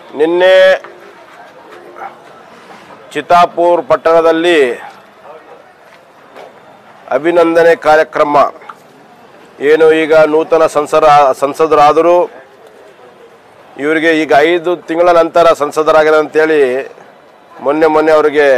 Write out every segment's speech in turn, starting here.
ನಿನ್ನೆ ಚಿತ್ತಾಪುರ್ ಪಟ್ಟಣದಲ್ಲಿ ಅಭಿನಂದನೆ ಕಾರ್ಯಕ್ರಮ ಏನು ಈಗ ನೂತನ ಸಂಸರ ಸಂಸದರಾದರೂ ಇವರಿಗೆ ಈಗ ಐದು ತಿಂಗಳ ನಂತರ ಸಂಸದರಾಗಿದೆ ಅಂತೇಳಿ ಮೊನ್ನೆ ಮೊನ್ನೆ ಅವರಿಗೆ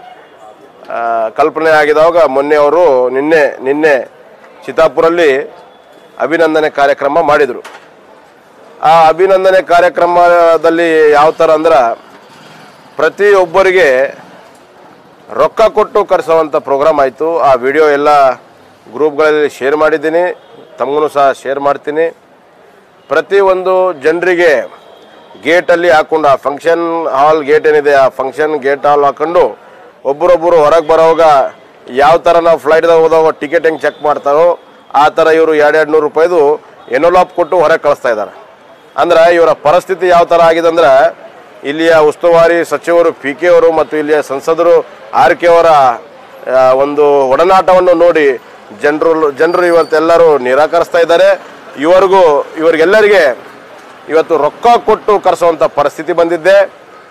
ಆ, ಕಲ್ಪನೆ ಆಗಿದಾಗ ಮೊನ್ನೆ ಅವರು ನಿನ್ನೆ ನಿನ್ನೆ ಚಿತ್ತಾಪುರಲ್ಲಿ ಅಭಿನಂದನೆ ಕಾರ್ಯಕ್ರಮ ಮಾಡಿದರು ಆ ಅಭಿನಂದನೆ ಕಾರ್ಯಕ್ರಮದಲ್ಲಿ ಯಾವ ಥರ ಅಂದ್ರೆ ಪ್ರತಿಯೊಬ್ಬರಿಗೆ ರೊಕ್ಕ ಕೊಟ್ಟು ಕರೆಸುವಂಥ ಪ್ರೋಗ್ರಾಮ್ ಆಯಿತು ಆ ವಿಡಿಯೋ ಎಲ್ಲ ಗ್ರೂಪ್ಗಳಲ್ಲಿ ಶೇರ್ ಮಾಡಿದ್ದೀನಿ ತಮಗೂ ಸಹ ಶೇರ್ ಮಾಡ್ತೀನಿ ಪ್ರತಿಯೊಂದು ಜನರಿಗೆ ಗೇಟಲ್ಲಿ ಹಾಕೊಂಡು ಆ ಫಂಕ್ಷನ್ ಹಾಲ್ ಗೇಟ್ ಏನಿದೆ ಆ ಫಂಕ್ಷನ್ ಗೇಟ್ ಹಾಲ್ ಹಾಕೊಂಡು ಒಬ್ಬರೊಬ್ಬರು ಹೊರಗೆ ಬರೋವಾಗ ಯಾವ ಥರ ನಾವು ಫ್ಲೈಟ್ದಾಗ ಹೋದಾಗ ಟಿಕೆಟ್ ಹೆಂಗೆ ಚೆಕ್ ಮಾಡ್ತಾರೋ ಆ ಥರ ಇವರು ಎರಡು ಎರಡು ನೂರು ರೂಪಾಯಿದು ಎನೋಲಾಪ್ ಕೊಟ್ಟು ಹೊರಗೆ ಕಳಿಸ್ತಾ ಇದ್ದಾರೆ ಅಂದ್ರೆ ಇವರ ಪರಿಸ್ಥಿತಿ ಯಾವ ಥರ ಆಗಿದೆ ಅಂದ್ರೆ ಇಲ್ಲಿಯ ಉಸ್ತುವಾರಿ ಸಚಿವರು ಪಿ ಕೆ ಅವರು ಮತ್ತು ಇಲ್ಲಿಯ ಸಂಸದರು ಆರ್ ಕೆ ಅವರ ಆ, ಒಂದು ಒಡನಾಟವನ್ನು ನೋಡಿ ಜನರು ಜನರು ಇವತ್ತೆಲ್ಲರೂ ನಿರಾಕರಿಸ್ತಾ ಇದ್ದಾರೆ ಇವರಿಗೂ ಇವರಿಗೆಲ್ಲರಿಗೆ ಇವತ್ತು ರೊಕ್ಕ ಕೊಟ್ಟು ಕರೆಸುವಂಥ ಪರಿಸ್ಥಿತಿ ಬಂದಿದ್ದೆ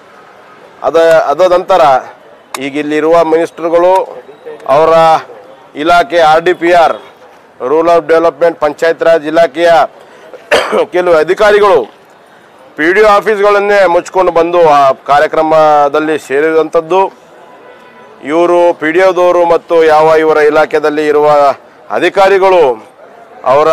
ಅದ ಅದ ನಂತರ ಈಗ ಇಲ್ಲಿರುವ ಮಿನಿಸ್ಟರ್ಗಳು ಅವರ ಇಲಾಖೆ R D P R rural development Panchayat Raj ಇಲಾಖೆಯ ಕೆಲವು ಅಧಿಕಾರಿಗಳು ಪಿ ಡಿ ಒ ಆಫೀಸ್ಗಳನ್ನೇ ಮುಚ್ಕೊಂಡು ಬಂದು ಆ ಕಾರ್ಯಕ್ರಮದಲ್ಲಿ ಸೇರಿದಂಥದ್ದು ಇವರು ಪಿ ಡಿ ಒದವರು ಮತ್ತು ಯಾವ ಇವರ ಇಲಾಖೆಯಲ್ಲಿ ಇರುವ ಅಧಿಕಾರಿಗಳು ಅವರ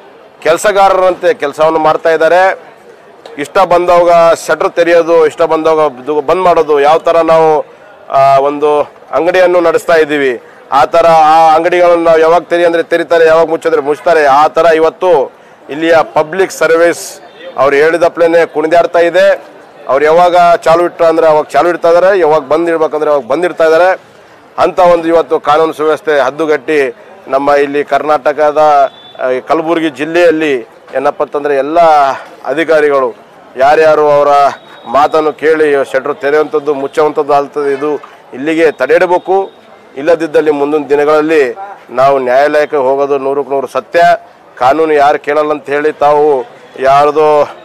ಕೆಲಸಗಾರರಂತೆ ಕೆಲಸವನ್ನು ಮಾಡ್ತಾ ಇದ್ದಾರೆ ಇಷ್ಟ ಬಂದವಾಗ ಶಟ್ರ್ ತೆರೆಯೋದು ಇಷ್ಟ ಬಂದವಾಗ ಇದು ಬಂದ್ ಮಾಡೋದು ಯಾವ ಥರ ನಾವು ಆ, ಒಂದು ಅಂಗಡಿಯನ್ನು ನಡೆಸ್ತಾ ಇದ್ದೀವಿ ಆ ಥರ ಆ ಅಂಗಡಿಗಳನ್ನು ನಾವು ಯಾವಾಗ ತೆರಿ ಅಂದರೆ ತೆರಿತಾರೆ ಯಾವಾಗ ಮುಚ್ಚಿದ್ರೆ ಮುಚ್ತಾರೆ ಆ ಥರ ಇವತ್ತು ಇಲ್ಲಿಯ ಪಬ್ಲಿಕ್ ಸರ್ವಿಸ್ ಅವ್ರು ಹೇಳಿದಪ್ಲೇನೆ ಕುಣಿದಾಡ್ತಾ ಇದೆ ಅವ್ರು ಯಾವಾಗ ಚಾಲು ಇಟ್ರು ಅಂದರೆ ಅವಾಗ ಚಾಲು ಇಡ್ತಾ ಇದ್ದಾರೆ ಯಾವಾಗ ಬಂದ್ ಇಡ್ಬೇಕಂದ್ರೆ ಅವಾಗ ಬಂದಿಡ್ತಾ ಇದ್ದಾರೆ ಅಂತ ಒಂದು ಇವತ್ತು ಕಾನೂನು ಸುವ್ಯವಸ್ಥೆ ಹದ್ದುಗಟ್ಟಿ ನಮ್ಮ ಇಲ್ಲಿ ಕರ್ನಾಟಕದ ಆ, ಕಲಬುರಗಿ ಜಿಲ್ಲೆಯಲ್ಲಿ ಏನಪ್ಪ ಅಂತಂದರೆ ಎಲ್ಲ ಅಧಿಕಾರಿಗಳು ಯಾರ್ಯಾರು ಅವರ ಮಾತನ್ನು ಕೇಳಿ ಶೆಟ್ರು ತೆರೆಯುವಂಥದ್ದು ಮುಚ್ಚುವಂಥದ್ದು ಆಗ್ತದೆ ಇದು ಇಲ್ಲಿಗೆ ತಡೆಯಿಡಬೇಕು ಇಲ್ಲದಿದ್ದಲ್ಲಿ ಮುಂದಿನ ದಿನಗಳಲ್ಲಿ ನಾವು ನ್ಯಾಯಾಲಯಕ್ಕೆ ಹೋಗೋದು ನೂರಕ್ಕೆ ನೂರು ಸತ್ಯ ಕಾನೂನು ಯಾರು ಕೇಳಲ್ಲ ಅಂತ ಹೇಳಿ ತಾವು ಯಾರ್ದೋ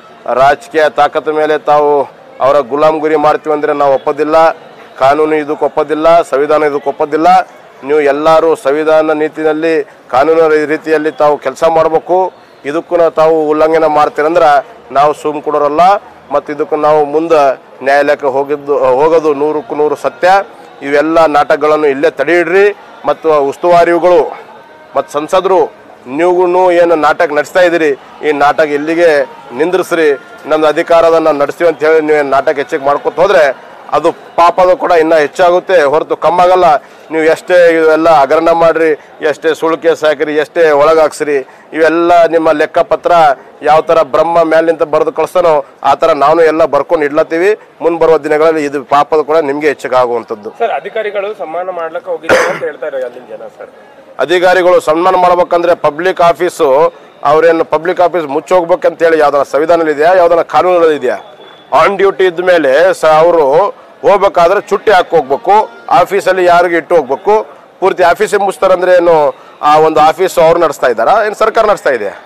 ರಾಜಕೀಯ ತಾಕತ್ತು ಮೇಲೆ ತಾವು ಅವರ ಗುಲಾಮ್ಗಿರಿ ಮಾಡ್ತೀವಿ ಅಂದರೆ ನಾವು ಒಪ್ಪೋದಿಲ್ಲ ಕಾನೂನು ಇದಕ್ಕೆ ಒಪ್ಪೋದಿಲ್ಲ ಸಂವಿಧಾನ ಇದಕ್ಕೆ ಒಪ್ಪೋದಿಲ್ಲ ನೀವು ಎಲ್ಲರೂ ಸಂವಿಧಾನ ನೀತಿನಲ್ಲಿ ಕಾನೂನು ರೀತಿಯಲ್ಲಿ ತಾವು ಕೆಲಸ ಮಾಡಬೇಕು ಇದಕ್ಕೂ ನಾವು ತಾವು ಉಲ್ಲಂಘನೆ ಮಾಡ್ತೀರಂದ್ರೆ ನಾವು ಸುಮ್ ಕೊಡೋರಲ್ಲ ಮತ್ತು ಇದಕ್ಕೂ ನಾವು ಮುಂದೆ ನ್ಯಾಯಾಲಯಕ್ಕೆ ಹೋಗಿದ್ದು ಹೋಗೋದು ನೂರಕ್ಕೂ ನೂರು ಸತ್ಯ ಇವೆಲ್ಲ ನಾಟಕಗಳನ್ನು ಇಲ್ಲೇ ತಡೆಯಿಡ್ರಿ ಮತ್ತು ಉಸ್ತುವಾರಿಗಳು ಮತ್ತು ಸಂಸದರು ನೀವು ಏನು ನಾಟಕ ನಡೆಸ್ತಾ ಇದ್ದೀರಿ ಈ ನಾಟಕ ಇಲ್ಲಿಗೆ ನಿಂದ್ರಿಸ್ರಿ ನಮ್ದು ಅಧಿಕಾರದ ನಾವು ನಡೆಸ್ತೀವಿ ಅಂತ ಹೇಳಿ ನೀವು ನಾಟಕ ಹೆಚ್ಚಿಗೆ ಮಾಡ್ಕೊತ ಹೋದ್ರೆ ಅದು ಪಾಪದ ಕೂಡ ಇನ್ನೂ ಹೆಚ್ಚಾಗುತ್ತೆ ಹೊರತು ಕಮ್ಮಾಗಲ್ಲ ನೀವು ಎಷ್ಟೇ ಇವೆಲ್ಲ ಹಗರಣ ಮಾಡ್ರಿ ಎಷ್ಟೇ ಸುಳ್ಳು ಕೇಸ್ ಹಾಕಿರಿ ಎಷ್ಟೇ ಒಳಗಾಕ್ಸ್ರಿ ಇವೆಲ್ಲ ನಿಮ್ಮ ಲೆಕ್ಕಪತ್ರ ಯಾವ ಥರ ಬ್ರಹ್ಮ ಮೇಲಿಂದ ಬರೆದು ಕಳಿಸ್ತಾನೋ ಆ ಥರ ನಾನು ಎಲ್ಲ ಬರ್ಕೊಂಡು ಇಡ್ಲತ್ತೀವಿ ಮುಂದೆ ಬರುವ ದಿನಗಳಲ್ಲಿ ಇದು ಪಾಪದ ಕೂಡ ನಿಮಗೆ ಹೆಚ್ಚಿಗೆ ಆಗುವಂಥದ್ದು ಸರ್ ಅಧಿಕಾರಿಗಳು ಸಮ್ಮಾನ ಮಾಡ್ಲಿಕ್ಕೆ ಹೋಗಿದ್ದಾರೆ ಅಂತ ಹೇಳ್ತಾರೆ ಅಲ್ಲಿನ ಜನ ಸರ್ ಅಧಿಕಾರಿಗಳು ಸನ್ಮಾನ ಮಾಡ್ಬೇಕಂದ್ರೆ ಪಬ್ಲಿಕ್ ಆಫೀಸು ಅವ್ರೇನು ಪಬ್ಲಿಕ್ ಆಫೀಸ್ ಮುಚ್ಚೋಗ್ಬೇಕಂತ ಹೇಳಿ ಯಾವ್ದಾರ ಸಂವಿಧಾನದಲ್ಲಿ ಇದೆಯಾ ಯಾವ್ದಾರ ಕಾನೂನಲ್ಲಿ ಇದೆಯಾ ಆನ್ ಡ್ಯೂಟಿ ಇದ್ದ ಮೇಲೆ ಸ ಅವರು ಹೋಗ್ಬೇಕಾದ್ರೆ ಚುಟ್ಟಿ ಹಾಕಿ ಹೋಗ್ಬೇಕು ಆಫೀಸಲ್ಲಿ ಯಾರಿಗೆ ಇಟ್ಟು ಹೋಗ್ಬೇಕು ಪೂರ್ತಿ ಆಫೀಸಿಗೆ ಮುಚ್ತಾರಂದ್ರೆ ಏನು ಆ ಒಂದು ಆಫೀಸು ಅವ್ರು ನಡೆಸ್ತಾ ಇದ್ದಾರಾ ಏನು ಸರ್ಕಾರ ನಡೆಸ್ತಾ ಇದೆಯಾ